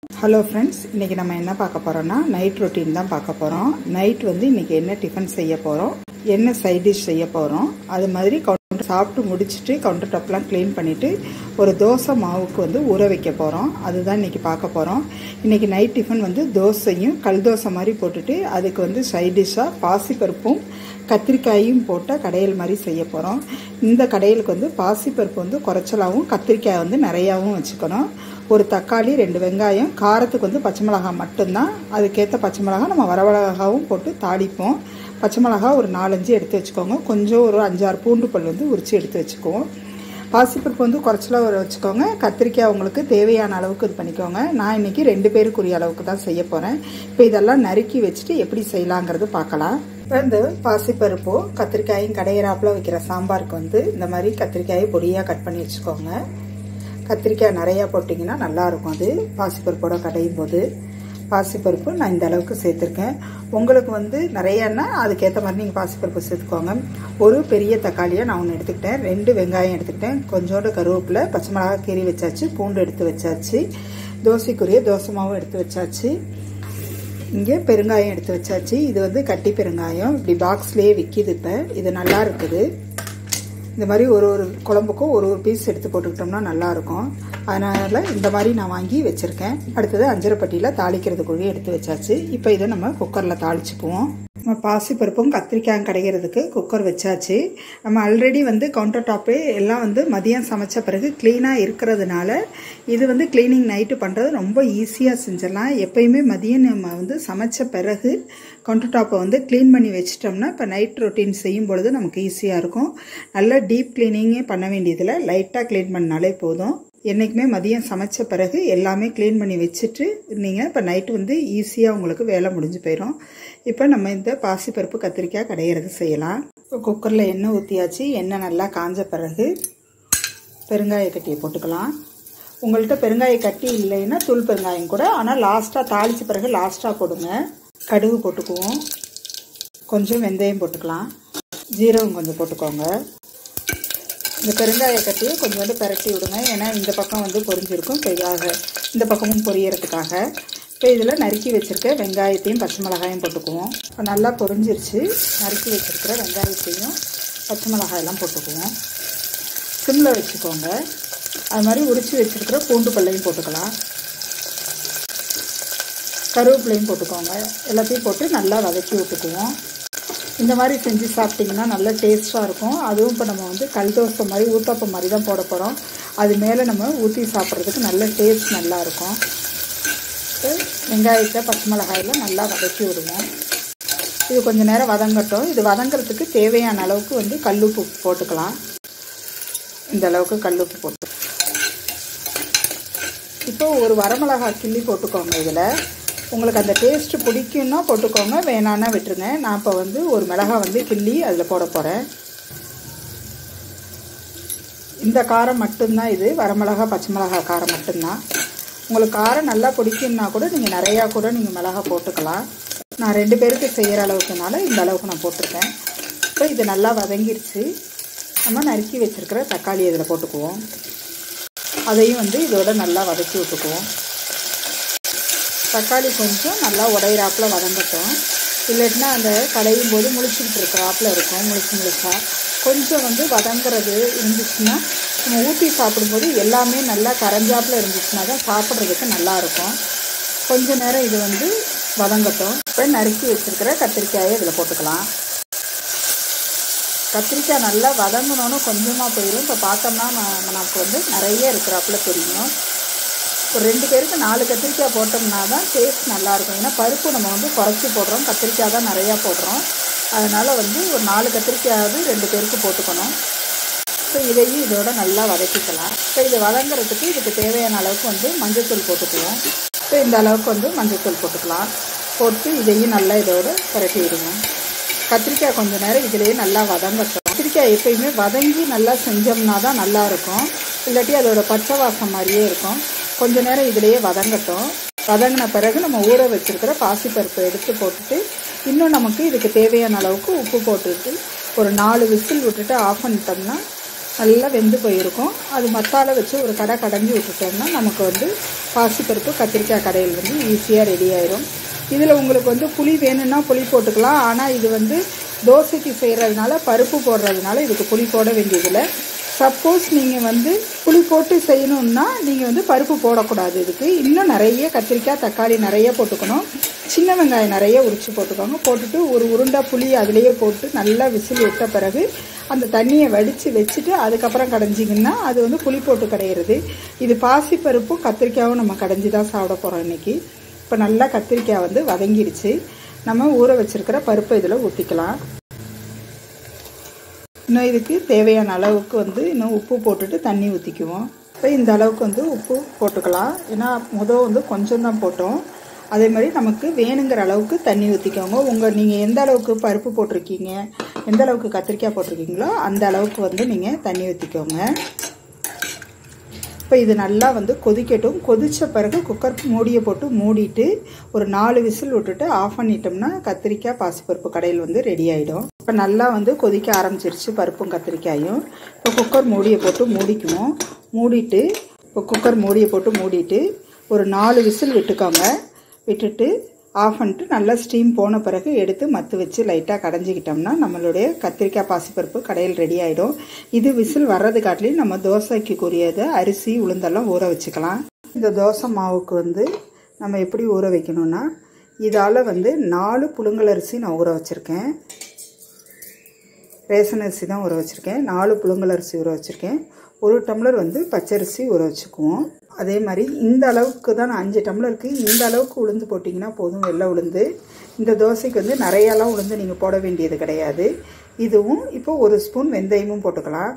hello friends இன்றைக்கி நம்ம என்ன பார்க்க போகிறோம்னா நைட் ரொட்டீன் தான் பார்க்க போகிறோம் நைட் வந்து இன்றைக்கி என்ன டிஃபன் செய்ய போகிறோம் என்ன சைட் டிஷ் செய்ய போகிறோம் அது மாதிரி கவுண்டர் சாப்பிட்டு முடிச்சுட்டு கவுண்டர் டாப்லாம் க்ளீன் பண்ணிவிட்டு ஒரு தோசை மாவுக்கு வந்து ஊற வைக்க போகிறோம் அதுதான் இன்றைக்கி பார்க்க போகிறோம் இன்றைக்கி நைட் டிஃபன் வந்து தோசையும் கல் தோசை மாதிரி போட்டுட்டு அதுக்கு வந்து சைட் டிஷ்ஷாக பாசிப்பருப்பும் கத்திரிக்காயும் போட்ட கடையல் மாதிரி செய்ய போகிறோம் இந்த கடையலுக்கு வந்து பாசிப்பருப்பு வந்து குறைச்சலாகவும் கத்திரிக்காய் வந்து நிறையாவும் வச்சுக்கணும் ஒரு தக்காளி ரெண்டு வெங்காயம் காரத்துக்கு வந்து பச்சை மிளகாய் மட்டும்தான் அதுக்கேற்ற பச்சை மிளகாய் நம்ம வரமிளகாவும் போட்டு தாளிப்போம் பச்சை மிளகா ஒரு நாலஞ்சு எடுத்து வச்சுக்கோங்க கொஞ்சம் ஒரு அஞ்சாறு பூண்டு பல் வந்து உரித்து எடுத்து வச்சுக்குவோம் பாசிப்பருப்பு வந்து குறைச்சலாக ஒரு வச்சுக்கோங்க கத்திரிக்காய் உங்களுக்கு தேவையான அளவுக்கு இது பண்ணிக்கோங்க நான் இன்றைக்கி ரெண்டு பேருக்குரிய அளவுக்கு தான் செய்ய போகிறேன் இப்போ இதெல்லாம் நறுக்கி வச்சுட்டு எப்படி செய்யலாங்கிறது பார்க்கலாம் இப்போ இந்த பாசிப்பருப்போ கத்திரிக்காயும் கடையிறாப்பில் வைக்கிற சாம்பாருக்கு வந்து இந்த மாதிரி கத்திரிக்காயை பொடியாக கட் பண்ணி வச்சுக்கோங்க கத்திரிக்காய் நிறையா போட்டிங்கன்னா நல்லாயிருக்கும் அது பாசிப்பருப்போட கடையும் போது பாசிப்பருப்பு நான் இந்த அளவுக்கு சேர்த்துருக்கேன் உங்களுக்கு வந்து நிறையன்னா அதுக்கேற்ற மாதிரி நீங்கள் பாசிப்பருப்பு சேர்த்துக்கோங்க ஒரு பெரிய தக்காளியை நான் ஒன்று எடுத்துக்கிட்டேன் ரெண்டு வெங்காயம் எடுத்துக்கிட்டேன் கொஞ்சோண்டு கருவேப்பிலை பச்சை மிளகா கீரி வச்சாச்சு பூண்டு எடுத்து வச்சாச்சு தோசைக்குரிய தோசை மாவும் எடுத்து வச்சாச்சு இங்கே பெருங்காயம் எடுத்து வச்சாச்சு இது வந்து கட்டி பெருங்காயம் இப்படி பாக்ஸ்லேயே விற்கிது இப்போ இது நல்லா இருக்குது இந்த மாதிரி ஒரு ஒரு குழம்புக்கும் ஒரு ஒரு பீஸ் எடுத்து போட்டுக்கிட்டோம்னா நல்லாயிருக்கும் அதனால் இந்த மாதிரி நான் வாங்கி வச்சுருக்கேன் அடுத்தது அஞ்சரைப்பட்டியில் தாளிக்கிறதுக்குள்ளே எடுத்து வச்சாச்சு இப்போ இதை நம்ம குக்கரில் தாளிச்சுக்குவோம் நம்ம பாசிப்பருப்பும் கத்திரிக்காயும் கிடைக்கிறதுக்கு குக்கர் வச்சாச்சு நம்ம ஆல்ரெடி வந்து கவுண்டர் டாப்பு எல்லாம் வந்து மதியம் சமைச்ச பிறகு க்ளீனாக இருக்கிறதுனால இது வந்து க்ளீனிங் நைட்டு பண்ணுறது ரொம்ப ஈஸியாக செஞ்சிடலாம் எப்பயுமே மதியம் நம்ம வந்து சமைச்ச பிறகு கவுண்டர் டாப்பை வந்து க்ளீன் பண்ணி வச்சிட்டோம்னா இப்போ நைட் ரொட்டீன் செய்யும் பொழுது நமக்கு ஈஸியாக இருக்கும் நல்லா டீப் க்ளீனிங்கே பண்ண வேண்டியதில் லைட்டாக க்ளீன் பண்ணாலே போதும் என்றைக்குமே மதியம் சமைச்ச பிறகு எல்லாமே க்ளீன் பண்ணி வச்சுட்டு நீங்கள் இப்போ நைட்டு வந்து ஈஸியாக உங்களுக்கு வேலை முடிஞ்சு போயிடும் இப்போ நம்ம இந்த பாசிப்பருப்பு கத்திரிக்காய் கடையிறது செய்யலாம் இப்போ குக்கரில் எண்ணெய் ஊற்றியாச்சு எண்ணெய் நல்லா காஞ்ச பிறகு பெருங்காய கட்டியை போட்டுக்கலாம் உங்கள்கிட்ட பெருங்காய கட்டி இல்லைன்னா தூள் பெருங்காயம் கூட ஆனால் லாஸ்ட்டாக தாளித்த பிறகு லாஸ்ட்டாக போடுங்க கடுகு போட்டுக்குவோம் கொஞ்சம் வெந்தயம் போட்டுக்கலாம் ஜீரகம் கொஞ்சம் போட்டுக்கோங்க இந்த பெருங்காய கட்டியை கொஞ்சோண்டு பரட்டி விடுங்க ஏன்னா இந்த பக்கம் வந்து பொரிஞ்சிருக்கும் பெரியாக இந்த பக்கமும் பொரியறதுக்காக இப்போ இதில் நறுக்கி வச்சுருக்க வெங்காயத்தையும் பச்சை மிளகாயும் போட்டுக்குவோம் இப்போ நல்லா பொரிஞ்சிருச்சு நறுக்கி வச்சுருக்கிற வெங்காயத்தையும் பச்சை மிளகாயெல்லாம் போட்டுக்குவோம் சிம்மில் வச்சுக்கோங்க அது மாதிரி உரித்து வச்சுருக்கிற பூண்டு பல்லையும் போட்டுக்கலாம் கருவேப்பிலையும் போட்டுக்கோங்க எல்லாத்தையும் போட்டு நல்லா வதக்கி விட்டுக்குவோம் இந்த மாதிரி செஞ்சு சாப்பிட்டிங்கன்னா நல்லா டேஸ்ட்டாக இருக்கும் அதுவும் இப்போ நம்ம வந்து கல் தோசை மாதிரி ஊத்தப்பம் மாதிரி தான் போட போகிறோம் அது மேலே நம்ம ஊற்றி சாப்பிட்றதுக்கு நல்ல டேஸ்ட் நல்லா இருக்கும் வெங்காயத்தை பச்சை மிளகாயில் நல்லா வதக்கி விடுவோம் இது கொஞ்சம் நேரம் வதங்கட்டும் இது வதங்கிறதுக்கு தேவையான அளவுக்கு வந்து கல்லுப்பு போட்டுக்கலாம் இந்த அளவுக்கு கல்லுப்பு போட்டு இப்போ ஒரு வரமிளகா கிள்ளி போட்டுக்கோங்க இதில் உங்களுக்கு அந்த டேஸ்ட்டு பிடிக்குன்னா போட்டுக்கோங்க வேணான்னா விட்டுருங்க நான் இப்போ வந்து ஒரு மிளகா வந்து கிள்ளி அதில் போட போகிறேன் இந்த காரம் மட்டும்தான் இது வரமிளகா பச்சை மிளகா காரம் மட்டும்தான் உங்களுக்கு காரம் நல்லா பிடிக்கும்னா கூட நீங்கள் நிறையா கூட நீங்கள் மிளகா போட்டுக்கலாம் நான் ரெண்டு பேருக்கு செய்கிற அளவுக்குனால இந்த அளவுக்கு நான் போட்டிருக்கேன் இப்போ இது நல்லா வதங்கிருச்சு நம்ம நறுக்கி வச்சுருக்கிற தக்காளி இதில் போட்டுக்குவோம் அதையும் வந்து இதோட நல்லா வதக்கி விட்டுக்குவோம் தக்காளி கொஞ்சம் நல்லா உடையிறாப்பில் வதங்கட்டும் இல்லாட்டினா அந்த கடையும் போது முழிச்சுக்கிட்டு இருக்கிறாப்பில் இருக்கும் முழிச்சு முழிச்சா கொஞ்சம் வந்து வதங்குறது இருந்துச்சுன்னா நம்ம ஊற்றி சாப்பிடும்போது எல்லாமே நல்லா கரைஞ்சாப்பில் இருந்துச்சுன்னா தான் சாப்பிட்றதுக்கு நல்லாயிருக்கும் கொஞ்ச நேரம் இது வந்து வதங்கட்டும் இப்போ நறுக்கி வச்சுருக்கிற கத்திரிக்காயை இதில் போட்டுக்கலாம் கத்திரிக்காய் நல்லா வதங்கணுன்னு கொஞ்சமாக போயிடும் இப்போ பார்த்தோம்னா நமக்கு வந்து நிறைய இருக்கிறாப்புல தெரியும் ஒரு ரெண்டு பேருக்கு நாலு கத்திரிக்காய் போட்டோம்னா தான் டேஸ்ட் நல்லாயிருக்கும் ஏன்னா பருப்பு நம்ம வந்து குறைச்சி போடுறோம் கத்திரிக்காய் தான் நிறையா போடுறோம் அதனால் வந்து ஒரு நாலு கத்திரிக்காயாவது ரெண்டு பேருக்கு போட்டுக்கணும் ஸோ இதையும் இதோட நல்லா வதக்கிக்கலாம் இப்போ இது வதங்குறதுக்கு இதுக்கு தேவையான அளவுக்கு வந்து மஞ்சத்தூள் போட்டுக்குவோம் இப்போ இந்த அளவுக்கு வந்து மஞ்சத்தூள் போட்டுக்கலாம் போட்டு இதையும் நல்லா இதோட புரட்டி விடுங்க கத்திரிக்காய் கொஞ்சம் நேரம் இதிலேயே நல்லா வதங்கட்டும் கத்திரிக்காய் எப்பயுமே வதங்கி நல்லா செஞ்சோம்னா தான் நல்லாயிருக்கும் இல்லாட்டி அதோட பச்சை வாசம் மாதிரியே இருக்கும் கொஞ்ச நேரம் இதிலேயே வதங்கட்டும் வதங்கின பிறகு நம்ம ஊற வச்சுருக்கிற பாசிப்பருப்பை எடுத்து போட்டுட்டு இன்னும் நமக்கு இதுக்கு தேவையான அளவுக்கு உப்பு போட்டுட்டு ஒரு நாலு விசில் விட்டுட்டு ஆஃப் பண்ணிட்டோம்னா நல்லா வெந்து போயிருக்கும் அது மசாலா வச்சு ஒரு கடை கடைஞ்சி விட்டுட்டோம்னா நமக்கு வந்து பாசிப்பருப்பு கத்திரிக்காய் கடையில் வந்து ஈஸியாக ரெடி ஆயிரும் இதில் உங்களுக்கு வந்து புளி வேணும்னா புளி போட்டுக்கலாம் ஆனால் இது வந்து தோசைக்கு செய்கிறதுனால பருப்பு போடுறதுனால இதுக்கு புளி போட வேண்டியதில்லை சப்போஸ் நீங்கள் வந்து புளி போட்டு செய்யணும்னா நீங்கள் வந்து பருப்பு போடக்கூடாது இதுக்கு இன்னும் நிறைய கத்திரிக்காய் தக்காளி நிறைய போட்டுக்கணும் சின்ன வெங்காயம் நிறைய உரிச்சு போட்டுக்கோங்க போட்டுட்டு ஒரு உருண்டை புளி அதிலேயே போட்டு நல்லா விசில் விட்ட பிறகு அந்த தண்ணியை வடித்து வச்சுட்டு அதுக்கப்புறம் கடைஞ்சிங்கன்னா அது வந்து புளி போட்டு கடையிறது இது பாசிப்பருப்பும் கத்திரிக்காயும் நம்ம கடைஞ்சி தான் சாப்பிட போகிறோம் இன்றைக்கி இப்போ நல்லா கத்திரிக்காய் வந்து வதங்கிடுச்சு நம்ம ஊற வச்சுருக்கிற பருப்பை இதில் ஊற்றிக்கலாம் இன்னும் இதுக்கு தேவையான அளவுக்கு வந்து இன்னும் உப்பு போட்டுட்டு தண்ணி ஊற்றிக்குவோம் இப்போ இந்த அளவுக்கு வந்து உப்பு போட்டுக்கலாம் ஏன்னா முதல் வந்து கொஞ்சம் தான் போட்டோம் அதே மாதிரி நமக்கு வேணுங்கிற அளவுக்கு தண்ணி ஊற்றிக்கோங்க உங்கள் நீங்கள் எந்த அளவுக்கு பருப்பு போட்டிருக்கீங்க எந்த அளவுக்கு கத்திரிக்காய் போட்டிருக்கீங்களோ அந்த அளவுக்கு வந்து நீங்கள் தண்ணி ஊற்றிக்கோங்க இப்போ இது நல்லா வந்து கொதிக்கட்டும் கொதித்த பிறகு குக்கர் மூடியை போட்டு மூடிட்டு ஒரு நாலு விசில் விட்டுட்டு ஆஃப் பண்ணிட்டோம்னா கத்திரிக்காய் பாசிப்பருப்பு கடையில் வந்து ரெடி ஆகிடும் இப்போ நல்லா வந்து கொதிக்க ஆரம்பிச்சிருச்சு பருப்பும் கத்திரிக்காயும் இப்போ குக்கர் மூடியை போட்டு மூடிக்குவோம் மூடிட்டு இப்போ குக்கர் மூடியை போட்டு மூடிட்டு ஒரு நாலு விசில் விட்டுக்கோங்க விட்டுட்டு ஆஃப் பண்ணிட்டு நல்லா ஸ்டீம் போன பிறகு எடுத்து மத்து வச்சு லைட்டாக கடைஞ்சிக்கிட்டோம்னா நம்மளுடைய கத்திரிக்காய் பாசிப்பருப்பு கடையில் ரெடி ஆகிடும் இது விசில் வர்றது காட்டிலையும் நம்ம தோசைக்கு கூறியதை அரிசி உளுந்தெல்லாம் ஊற வச்சுக்கலாம் இந்த தோசை மாவுக்கு வந்து நம்ம எப்படி ஊற வைக்கணும்னா இதால் வந்து நாலு புழுங்கல் அரிசி நான் ஊற வச்சுருக்கேன் ரேஷன் அரிசி தான் ஊற வச்சுருக்கேன் நாலு புழுங்கல் அரிசி ஊற வச்சுருக்கேன் ஒரு டம்ளர் வந்து பச்சரிசி ஊற வச்சுக்குவோம் அதே மாதிரி இந்த அளவுக்கு தான் நான் அஞ்சு டம்ளருக்கு இந்த அளவுக்கு உளுந்து போட்டிங்கன்னா போதும் வெள்ளை உளுந்து இந்த தோசைக்கு வந்து நிறையாலாம் உளுந்து நீங்கள் போட வேண்டியது கிடையாது இதுவும் இப்போ ஒரு ஸ்பூன் வெந்தயமும் போட்டுக்கலாம்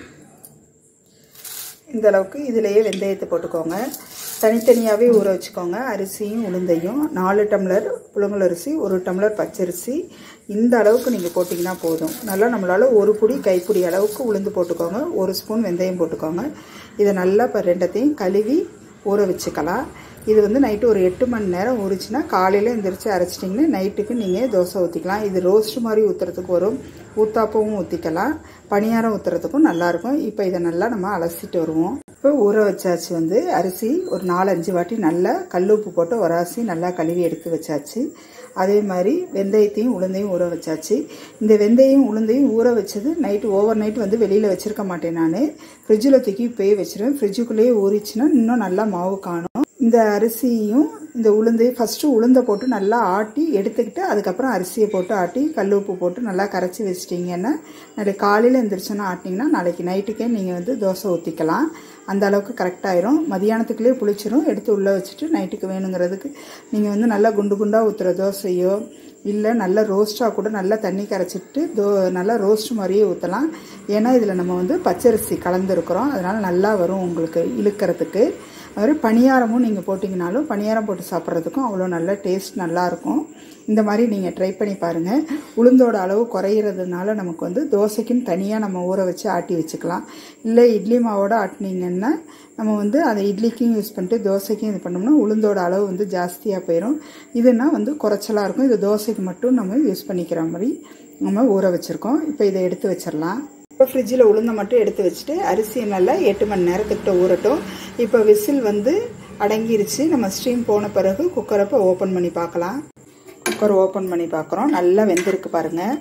இந்த அளவுக்கு இதிலேயே வெந்தயத்தை போட்டுக்கோங்க தனித்தனியாகவே ஊற வச்சுக்கோங்க அரிசியும் உளுந்தையும் நாலு டம்ளர் புழுங்கல் அரிசி ஒரு டம்ளர் பச்சரிசி இந்த அளவுக்கு நீங்கள் போட்டிங்கன்னா போதும் நல்லா நம்மளால் ஒரு புடி கைப்பிடி அளவுக்கு உளுந்து போட்டுக்கோங்க ஒரு ஸ்பூன் வெந்தயம் போட்டுக்கோங்க இதை நல்லா இப்போ ரெண்டத்தையும் கழுவி ஊற வச்சுக்கலாம் இது வந்து நைட்டு ஒரு எட்டு மணி நேரம் ஊறிச்சுன்னா காலையில் எந்திரிச்சு அரைச்சிட்டிங்கன்னா நைட்டுக்கு நீங்கள் தோசை ஊற்றிக்கலாம் இது ரோஸ்ட் மாதிரி ஊற்றுறதுக்கு வரும் ஊத்தாப்பவும் ஊற்றிக்கலாம் பணியாரம் ஊற்றுறதுக்கும் நல்லாயிருக்கும் இப்போ இதை நல்லா நம்ம அலசிட்டு வருவோம் இப்போ ஊற வச்சாச்சு வந்து அரிசி ஒரு நாலஞ்சு வாட்டி நல்லா கல் உப்பு போட்டு ஒரு அரிசி நல்லா கழுவி எடுத்து வச்சாச்சு அதே மாதிரி வெந்தயத்தையும் உளுந்தையும் ஊற வச்சாச்சு இந்த வெந்தயம் உளுந்தையும் ஊற வச்சது நைட்டு ஓவர் நைட் வந்து வெளியில் வச்சுருக்க மாட்டேன் நான் ஃப்ரிட்ஜில் தூக்கி போய் வச்சிருவேன் ஃப்ரிட்ஜுக்குள்ளேயே ஊறிச்சுன்னா இன்னும் நல்லா மாவு காணும் இந்த அரிசியும் இந்த உளுந்தையும் ஃபஸ்ட்டு உளுந்தை போட்டு நல்லா ஆட்டி எடுத்துக்கிட்டு அதுக்கப்புறம் அரிசியை போட்டு ஆட்டி கல் உப்பு போட்டு நல்லா கரைச்சி வச்சிட்டிங்கன்னா நாளைக்கு காலையில் எழுந்திரிச்சோன்னா ஆட்டிங்கன்னா நாளைக்கு நைட்டுக்கே நீங்கள் வந்து தோசை ஊற்றிக்கலாம் அந்த அளவுக்கு கரெக்டாயிரும் மதியானத்துக்குள்ளேயே புளிச்சிரும் எடுத்து உள்ளே வச்சுட்டு நைட்டுக்கு வேணுங்கிறதுக்கு நீங்கள் வந்து நல்லா குண்டு குண்டாக ஊற்றுற தோசையோ இல்லை நல்ல ரோஸ்ட்டாக கூட நல்லா தண்ணி கரைச்சிட்டு தோ நல்லா ரோஸ்ட் மாதிரியே ஊற்றலாம் ஏன்னா இதில் நம்ம வந்து பச்சரிசி கலந்துருக்குறோம் அதனால் நல்லா வரும் உங்களுக்கு இழுக்கிறதுக்கு அது பணியாரமும் நீங்கள் போட்டிங்கனாலும் பணியாரம் போட்டு சாப்பிட்றதுக்கும் அவ்வளோ நல்ல டேஸ்ட் நல்லாயிருக்கும் இந்த மாதிரி நீங்கள் ட்ரை பண்ணி பாருங்கள் உளுந்தோட அளவு குறையிறதுனால நமக்கு வந்து தோசைக்குன்னு தனியாக நம்ம ஊற வச்சு ஆட்டி வச்சுக்கலாம் இல்லை இட்லி மாவோட ஆட்டினீங்கன்னா நம்ம வந்து அதை இட்லிக்கும் யூஸ் பண்ணிட்டு தோசைக்கும் இது பண்ணோம்னா உளுந்தோட அளவு வந்து ஜாஸ்தியாக போயிடும் இதுனா வந்து குறைச்சலாக இருக்கும் இது தோசைக்கு மட்டும் நம்ம யூஸ் பண்ணிக்கிற மாதிரி நம்ம ஊற வச்சுருக்கோம் இப்போ இதை எடுத்து வச்சிடலாம் இப்போ ஃப்ரிட்ஜில் உளுந்தை மட்டும் எடுத்து வச்சுட்டு அரிசியை நல்லா எட்டு மணி நேரத்துக்கிட்ட ஊறட்டும் இப்போ விசில் வந்து அடங்கிருச்சு நம்ம ஸ்டீம் போன பிறகு குக்கரை இப்போ ஓப்பன் பண்ணி பார்க்கலாம் குக்கர் ஓப்பன் பண்ணி பார்க்குறோம் நல்லா வெந்திருக்கு பாருங்கள்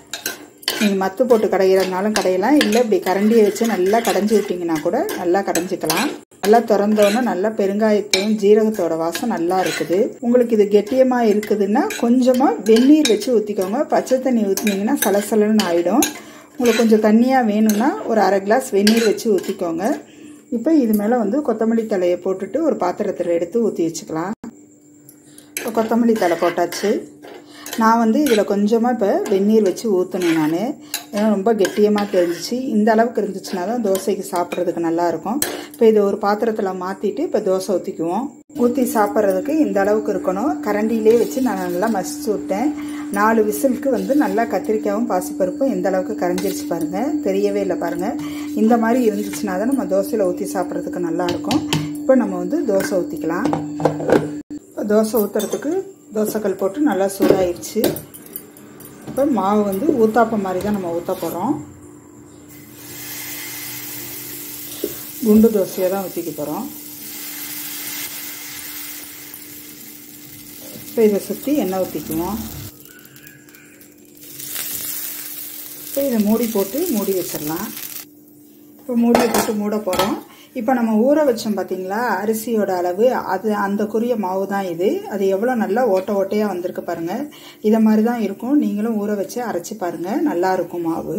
நீங்கள் மத்து போட்டு கடையிறதுனாலும் கடையலாம் இல்லை இப்படி கரண்டியை வச்சு நல்லா கடைஞ்சி விட்டிங்கன்னா கூட நல்லா கடைஞ்சிக்கலாம் நல்லா திறந்தோன்னே நல்லா பெருங்காயத்தையும் ஜீரகத்தோட வாசம் நல்லா இருக்குது உங்களுக்கு இது கெட்டியமாக இருக்குதுன்னா கொஞ்சமாக வெந்நீர் வச்சு ஊற்றிக்கோங்க பச்சை தண்ணி ஊற்றினீங்கன்னா சலசலன்னு ஆகிடும் உங்களுக்கு கொஞ்சம் தண்ணியாக வேணும்னா ஒரு அரை கிளாஸ் வெந்நீர் வச்சு ஊற்றிக்கோங்க இப்போ இது மேலே வந்து கொத்தமல்லி தலையை போட்டுட்டு ஒரு பாத்திரத்தில் எடுத்து ஊற்றி வச்சுக்கலாம் இப்போ கொத்தமல்லி தலை போட்டாச்சு நான் வந்து இதில் கொஞ்சமாக இப்போ வெந்நீர் வச்சு ஊற்றினேன் நான் ஏன்னா ரொம்ப கெட்டியமாக தெரிஞ்சிச்சு இந்த அளவுக்கு இருந்துச்சுன்னா தான் தோசைக்கு சாப்பிட்றதுக்கு நல்லாயிருக்கும் இப்போ இதை ஒரு பாத்திரத்தில் மாற்றிட்டு இப்போ தோசை ஊற்றிக்குவோம் ஊற்றி சாப்பிட்றதுக்கு இந்த அளவுக்கு இருக்கணும் கரண்டிலே வச்சு நான் நல்லா மசிச்சு விட்டேன் நாலு விசிலுக்கு வந்து நல்லா கத்திரிக்காயும் பாசிப்பருப்பும் எந்த அளவுக்கு கரைஞ்சிருச்சு பாருங்கள் தெரியவே இல்லை பாருங்கள் இந்த மாதிரி இருந்துச்சுன்னா தான் நம்ம தோசையில் ஊற்றி சாப்பிட்றதுக்கு நல்லாயிருக்கும் இப்போ நம்ம வந்து தோசை ஊற்றிக்கலாம் இப்போ தோசை ஊற்றுறதுக்கு தோசைக்கல் போட்டு நல்லா சூடாயிருச்சு இப்போ மாவு வந்து ஊத்தாப்பம் மாதிரி தான் நம்ம ஊற்ற போகிறோம் குண்டு தோசையை தான் ஊற்றிக்க போகிறோம் இப்போ இதை சுற்றி எண்ணெய் ஊற்றிக்குவோம் இப்போ இதை மூடி போட்டு மூடி வச்சிடலாம் இப்போ மூடியை போட்டு மூட போகிறோம் இப்போ நம்ம ஊற வச்சோம் பார்த்தீங்களா அரிசியோட அளவு அது அந்த குறிய மாவு தான் இது அது எவ்வளோ நல்லா ஓட்ட ஓட்டையாக வந்திருக்கு பாருங்கள் இதை மாதிரி தான் இருக்கும் நீங்களும் ஊற வச்சு அரைச்சி பாருங்கள் நல்லா இருக்கும் மாவு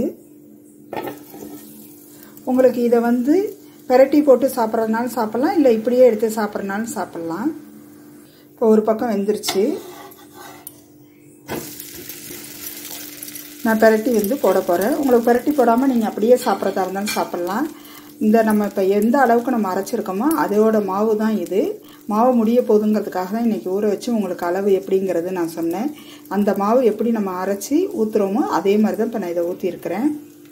உங்களுக்கு இதை வந்து பெரட்டி போட்டு சாப்பிட்றதுனாலும் சாப்பிட்லாம் இல்லை இப்படியே எடுத்து சாப்பிட்றதுனாலும் சாப்பிட்லாம் இப்போ ஒரு பக்கம் வெந்துருச்சு நான் பெரட்டி வந்து போட போகிறேன் உங்களுக்கு பெரட்டி போடாமல் நீங்கள் அப்படியே சாப்பிட்றதா இருந்தாலும் சாப்பிட்லாம் இந்த நம்ம இப்போ எந்த அளவுக்கு நம்ம அரைச்சிருக்கோமோ அதோட மாவு தான் இது மாவு முடிய போகுதுங்கிறதுக்காக தான் இன்றைக்கி ஊற வச்சு உங்களுக்கு அளவு எப்படிங்கிறது நான் சொன்னேன் அந்த மாவு எப்படி நம்ம அரைச்சி ஊற்றுறோமோ அதே மாதிரி தான் இப்போ நான் இதை ஊற்றிருக்கிறேன்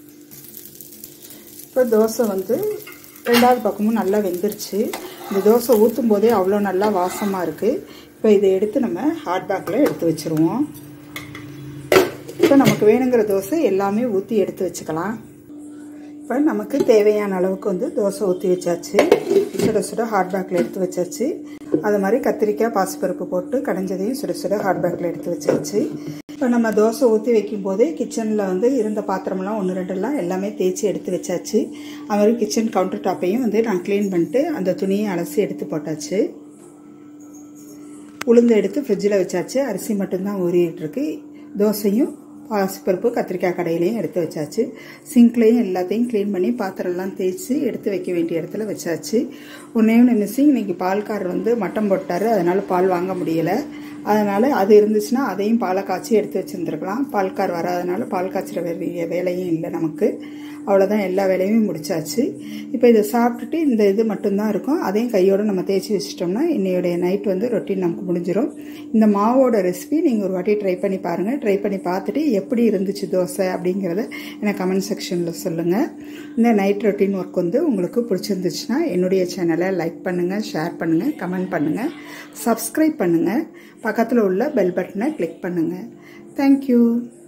இப்போ தோசை வந்து ரெண்டாவது பக்கமும் நல்லா வெந்துருச்சு இந்த தோசை ஊற்றும் போதே அவ்வளோ நல்லா வாசமாக இருக்குது இப்போ இதை எடுத்து நம்ம ஹாட் பேக்கில் எடுத்து வச்சுருவோம் இப்போ நமக்கு வேணுங்கிற தோசை எல்லாமே ஊற்றி எடுத்து வச்சுக்கலாம் இப்போ நமக்கு தேவையான அளவுக்கு வந்து தோசை ஊற்றி வச்சாச்சு சுட சுட ஹாட் பேக்கில் எடுத்து வச்சாச்சு அது மாதிரி கத்திரிக்காய் பாசிப்பருப்பு போட்டு கடைஞ்சதையும் சுட சுட ஹாட் பேக்கில் எடுத்து வச்சாச்சு இப்போ நம்ம தோசை ஊற்றி வைக்கும் போதே கிச்சனில் வந்து இருந்த பாத்திரமெல்லாம் ஒன்று ரெண்டுலாம் எல்லாமே தேய்ச்சி எடுத்து வச்சாச்சு அது மாதிரி கிச்சன் கவுண்டர் டாப்பையும் வந்து நான் க்ளீன் பண்ணிட்டு அந்த துணியை அலசி எடுத்து போட்டாச்சு உளுந்து எடுத்து ஃப்ரிட்ஜில் வச்சாச்சு அரிசி மட்டும்தான் ஊறிட்டு இருக்கு தோசையும் பாசிப்பருப்பு கத்திரிக்காய் கடையிலையும் எடுத்து வச்சாச்சு சிங்க்லேயும் எல்லாத்தையும் க்ளீன் பண்ணி பாத்திரம்லாம் தேய்ச்சி எடுத்து வைக்க வேண்டிய இடத்துல வச்சாச்சு ஒன்றே ஒன்று மிஸ்ஸிங் இன்றைக்கி பால்காரர் வந்து மட்டம் போட்டார் அதனால் பால் வாங்க முடியலை அதனால் அது இருந்துச்சுன்னா அதையும் பாலை காய்ச்சி எடுத்து வச்சுருந்துருக்கலாம் பால்கார் வராதனால பால் காய்ச்சிற வேண்டிய வேலையும் இல்லை நமக்கு அவ்வளோதான் எல்லா வேலையுமே முடிச்சாச்சு இப்போ இதை சாப்பிட்டுட்டு இந்த இது மட்டும்தான் இருக்கும் அதையும் கையோடு நம்ம தேய்ச்சி வச்சிட்டோம்னா இன்னையோடைய நைட் வந்து ரொட்டீன் நமக்கு முடிஞ்சிடும் இந்த மாவோட ரெசிபி நீங்கள் ஒரு வாட்டி ட்ரை பண்ணி பாருங்கள் ட்ரை பண்ணி பார்த்துட்டு எப்படி இருந்துச்சு தோசை அப்படிங்கிறத எனக்கு கமெண்ட் செக்ஷனில் சொல்லுங்கள் இந்த நைட் ரொட்டீன் ஒர்க் வந்து உங்களுக்கு பிடிச்சிருந்துச்சுன்னா என்னுடைய சேனலை லைக் பண்ணுங்கள் ஷேர் பண்ணுங்கள் கமெண்ட் பண்ணுங்கள் சப்ஸ்கிரைப் பண்ணுங்கள் பக்கத்தில் உள்ள பெல் பட்டனை கிளிக் பண்ணுங்கள் தேங்க்யூ